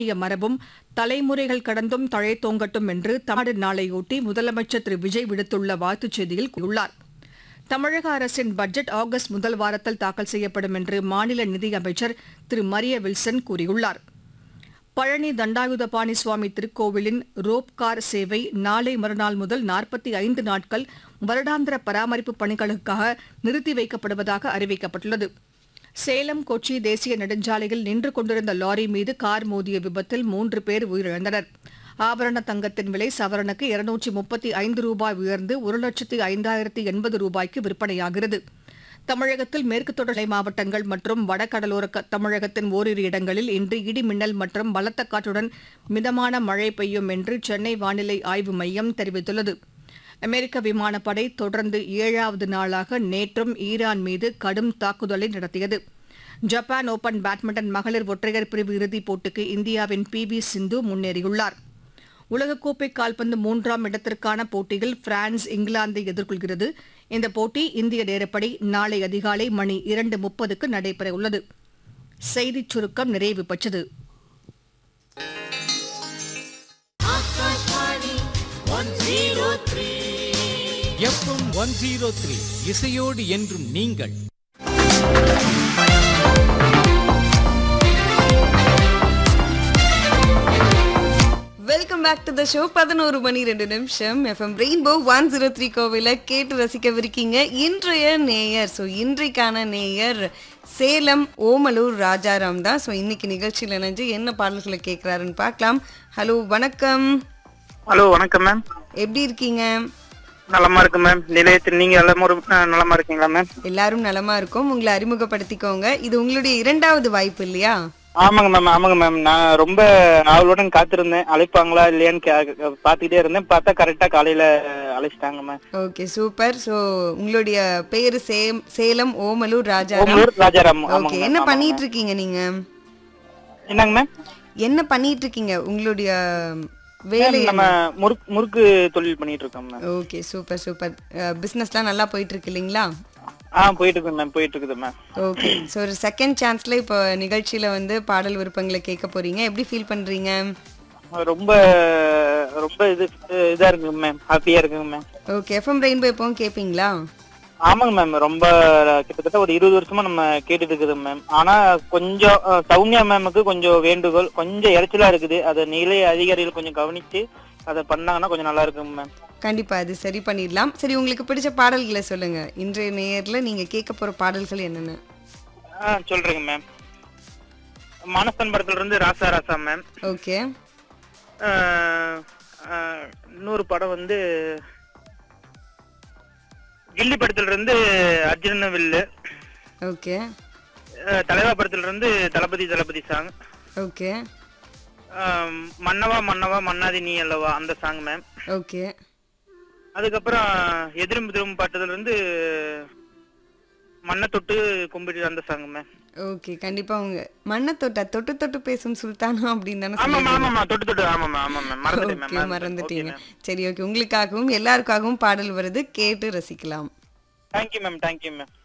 பாரம்பரிய மரபும் தலைமுறைகள் கடந்தும் தழைத்தோங்கட்டும் என்று தமிழ்நாடு நாளையொட்டி முதலமைச்சர் திரு விஜய் விடுத்துள்ள வாழ்த்துச் செய்தியில் கூறியுள்ளார் தமிழக அரசின் பட்ஜெட் ஆகஸ்ட் முதல் வாரத்தில் தாக்கல் செய்யப்படும் என்று மாநில நிதியமைச்சர் திரு மரிய வில்சன் கூறியுள்ளார் பழனி தண்டாயுதபாணி சுவாமி திருக்கோவிலின் ரோப் கார் சேவை நாளை மறுநாள் முதல் நாற்பத்தி ஐந்து நாட்கள் வருடாந்திர பராமரிப்பு பணிகளுக்காக நிறுத்தி வைக்கப்படுவதாக அறிவிக்கப்பட்டுள்ளது சேலம் கொச்சி தேசிய நெடுஞ்சாலையில் நின்று கொண்டிருந்த லாரி மீது கார் மோதிய விபத்தில் மூன்று பேர் உயிரிழந்தனர் ஆபரண தங்கத்தின் விலை சவரனுக்கு இருநூற்றி முப்பத்தி ஐந்து ரூபாய் உயர்ந்து ஒரு லட்சத்தி ஐந்தாயிரத்தி எண்பது ரூபாய்க்கு விற்பனையாகிறது தமிழகத்தில் மேற்கு தொடர்ச்சி மாவட்டங்கள் மற்றும் வடகடலோர க- தமிழகத்தின் ஓரிரு இடங்களில் இன்று இடி மின்னல் மற்றும் பலத்த காற்றுடன் மிதமான மழை பெய்யும் என்று சென்னை வானிலை ஆய்வு மையம் தெரிவித்துள்ளது அமெரிக்க விமானப்படை தொடர்ந்து ஏழாவது நாளாக நேற்றும் ஈரான் மீது கடும் தாக்குதலை நடத்தியது ஜப்பான் ஓபன் பேட்மிண்டன் மகளிர் ஒற்றையர் பிரிவு இறுதிப் போட்டிக்கு இந்தியாவின் பி வி சிந்து முன்னேறியுள்ளார் உலகக்கோப்பை கால்பந்து மூன்றாம் இடத்திற்கான போட்டியில் பிரான்ஸ் இங்கிலாந்தை எதிர்கொள்கிறது இந்த போட்டி இந்திய நேரப்படி நாளை அதிகாலை மணி இரண்டு முப்பதுக்கு நடைபெறவுள்ளது செய்திச் சுருக்கம் நிறைவு பெற்றது எஃப்எம் ஒன் ஜீரோ த்ரீ இசையோடு என்றும் நீங்கள் welcome back to the show பதினோரு மணி ரெண்டு நிமிஷம் FM rainbow one zero three கோவில கேட்டு ரசிக்கவிருக்கீங்க இன்றைய நேயர் ஸோ இன்றைக்கான நேயர் சேலம் ஓமலூர் ராஜாராம் தான் ஸோ இன்னைக்கு நிகழ்ச்சியில் இணைஞ்சு என்ன பாடல்களை கேட்குறாருன்னு பார்க்கலாம் ஹலோ வணக்கம் ஹலோ வணக்கம் மேம் எப்படி இருக்கீங்க நலமா இருக்கு மேம் நிலையத்தில் நீங்க எல்லாமே ஒரு அஹ், நலமா இருக்கீங்களா மேம் எல்லாரும் நலமா இருக்கும் உங்களை அறிமுகப்படுத்திக்கோங்க இது உங்களுடைய இரண்டாவது வாய்ப்பு இல்லையா ஆமாங்க மேம் ஆமாங்க மேம் நான் ரொம்ப ஆவலுடன் காத்திருந்தேன் அழைப்பாங்களா இல்லையான்னு கே- பாத்துக்கிட்டே இருந்தேன் பார்த்தா கரெக்டா காலையில அழைச்சிட்டாங்க மேம் ஓகே சூப்பர் ஸோ உங்களுடைய பேரு சேம் சேலம் ஓமலூர் ராஜாராம் ஓமலூர் ராஜாராம் ஆமாங்க ஓகே மேம், என்ன ஆமாங்க பண்ணிட்டு இருக்கீங்க நீங்க மேம். என்னங்க மேம் என்ன பண்ணிட்டு இருக்கீங்க உங்களுடைய வேலை மேம், நம்ம முறுக்கு முறுக்கு தொழில் பண்ணிட்டு இருக்கோம் மேம் ஓகே சூப்பர் சூப்பர் பிஸ்னஸ்லாம் நல்லா போயிட்டு இருக்கு இல்லைங்களா ஆ போயிட்டு இருக்கு மேம் போயிட்டு இருக்குது மேம் ஓகே ஸோ ஒரு செகண்ட் சான்ஸ்ல இப்போ நிகழ்ச்சியில வந்து பாடல் விருப்பங்களை கேட்க போறீங்க எப்படி ஃபீல் பண்றீங்க ரொம்ப ரொம்ப இது இதா இருக்குங்க மேம் ஹாப்பியா இருக்குங்க மேம் ஓகே எஃப்எம் ரெயின்போ எப்பவும் கேட்பீங்களா ஆமாங்க மேம் ரொம்ப கிட்டத்தட்ட ஒரு இருபது வருஷமா நம்ம கேட்டுட்டு இருக்குது மேம் ஆனா கொஞ்சம் அஹ், சௌமியா மேமுக்கு கொஞ்சம் வேண்டுகோள் கொஞ்சம் இறைச்சலா இருக்குது அதை நிலைய அதிகாரிகள் கொஞ்சம் கவனிச்சு அதை பண்ணாங்கன்னா கொஞ்சம் நல்லா இருக்குங்க மேம் கண்டிப்பா அது சரி பண்ணிடலாம் சரி உங்களுக்கு பிடிச்ச பாடல்களை சொல்லுங்க இன்றைய நேயர்ல நீங்க கேட்க போற பாடல்கள் என்னென்ன ஆ சொல்றேங்க மேம் மனசன் படத்துல இருந்து ராசா ராசா மேம் ஓகே அஹ், அஹ், இன்னொரு படம் வந்து கில்லி படத்துல இருந்து அர்ஜுன வில்லு ஓகே அஹ், தலைவா படத்துல இருந்து தளபதி தளபதி சாங் ஓகே ஆம், மன்னவா மன்னவா மன்னாதி நீ அல்லவா அந்த சாங் மேம் ஓகே அதுக்கப்புறம் எதிரும் திரும்ப பாட்டதுல இருந்து மண்ணை தொட்டு கும்பிட்டு அந்த சாங் மேம் ஓகே கண்டிப்பா உங்க மண்ணை தொட்டா தொட்டு தொட்டு பேசும் சுல்தானா அப்படின்னு தானே ஆமாம் சொல்லுவீங்க? ஆமாம் தொட்டு தொட்டு ஆமாம் ஆமாம் மேம் மறந்துட்டேன் ஓகே மேம் மறந்துட்டீங்க சரி ஓகே உங்களுக்காகவும் எல்லாருக்காகவும் பாடல் வருது கேட்டு ரசிக்கலாம் தேங்க்யூ மேம் தேங்க்யூ மேம்